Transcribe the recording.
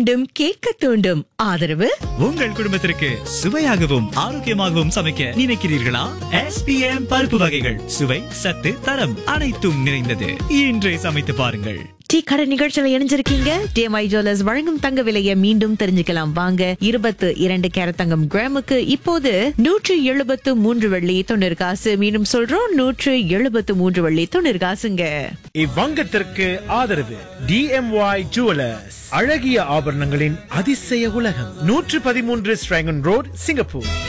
மீண்டும் கேட்க தூண்டும் ஆதரவு உங்கள் குடும்பத்திற்கு சுவையாகவும் ஆரோக்கியமாகவும் சமைக்க நினைக்கிறீர்களா எஸ்பிஎம் பருப்பு வகைகள் சுவை சத்து தரம் அனைத்தும் நிறைந்தது இன்றே சமைத்து பாருங்கள் டீ கடை நிகழ்ச்சியில இணைஞ்சிருக்கீங்க டிஎம்ஐ ஜுவல்லர்ஸ் வழங்கும் தங்க விலையை மீண்டும் தெரிஞ்சுக்கலாம் வாங்க இருபத்து இரண்டு கேரட் தங்கம் கிராமுக்கு இப்போது நூற்று எழுபத்து மூன்று வெள்ளி தொண்ணூறு காசு மீண்டும் சொல்றோம் நூற்று எழுபத்து மூன்று வெள்ளி தொண்ணூறு காசுங்க இவ்வங்கத்திற்கு ஆதரவு டிஎம்ஒய் ஜுவலர்ஸ் அழகிய ஆபரணங்களின் அதிசய உலகம் நூற்று பதிமூன்று ஸ்ட்ராங்கன் ரோட் சிங்கப்பூர்